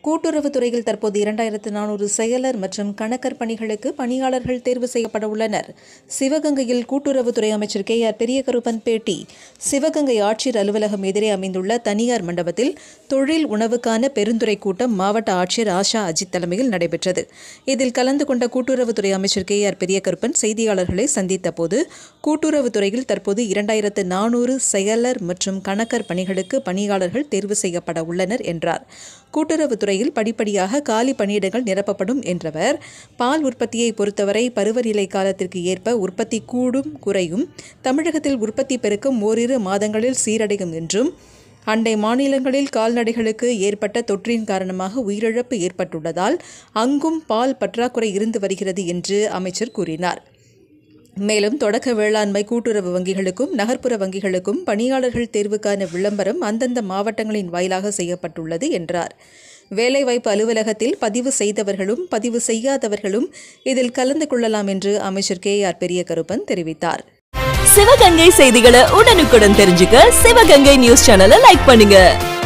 கூட்டுறவுத்துறையில் தற்போது இரண்டாயிரத்து நானூறு செயலர் மற்றும் கணக்கர் பணிகளுக்கு பணியாளர்கள் தேர்வு செய்யப்பட உள்ளனர் சிவகங்கையில் கூட்டுறவுத்துறை அமைச்சர் கே ஆர் பெரியகருப்பன் பேட்டி சிவகங்கை ஆட்சியர் அலுவலகம் எதிரே அமைந்துள்ள தனியார் மண்டபத்தில் தொழில் உணவுக்கான பெருந்துறை கூட்டம் மாவட்ட ஆட்சியர் ஆஷா அஜித் தலைமையில் நடைபெற்றது இதில் கலந்து கொண்ட கூட்டுறவுத்துறை அமைச்சர் கே ஆர் பெரியகருப்பன் செய்தியாளர்களை சந்தித்த போது கூட்டுறவுத்துறையில் தற்போது இரண்டாயிரத்து நானூறு செயலர் மற்றும் கணக்கர் பணிகளுக்கு பணியாளர்கள் தேர்வு செய்யப்பட உள்ளனர் என்றார் கூட்டுறவுத்துறையில் படிப்படியாக காலி பணியிடங்கள் நிரப்பப்படும் என்றவர் பால் உற்பத்தியை பொறுத்தவரை பருவநிலை காலத்திற்கு ஏற்ப உற்பத்தி கூடும் குறையும் தமிழகத்தில் உற்பத்தி பெருக்கம் ஓரிரு மாதங்களில் சீரடையும் என்றும் அண்டை மாநிலங்களில் கால்நடைகளுக்கு ஏற்பட்ட தொற்றின் காரணமாக உயிரிழப்பு ஏற்பட்டுள்ளதால் அங்கும் பால் பற்றாக்குறை இருந்து வருகிறது என்று அமைச்சர் கூறினார் மேலும் தொடக்க வேளாண்மை கூட்டுறவு வங்கிகளுக்கும் நகர்ப்புற வங்கிகளுக்கும் பணியாளர்கள் தேர்வுக்கான விளம்பரம் அந்தந்த மாவட்டங்களின் வாயிலாக செய்யப்பட்டுள்ளது என்றார் வேலைவாய்ப்பு அலுவலகத்தில் பதிவு செய்தவர்களும் பதிவு செய்யாதவர்களும் இதில் கலந்து கொள்ளலாம் என்று அமைச்சர் கே ஆர் பெரியகருப்பன் தெரிவித்தார் சிவகங்கை செய்திகளை உடனுக்குடன் தெரிஞ்சுக்க சிவகங்கை நியூஸ் சேனலை லைக் பண்ணுங்க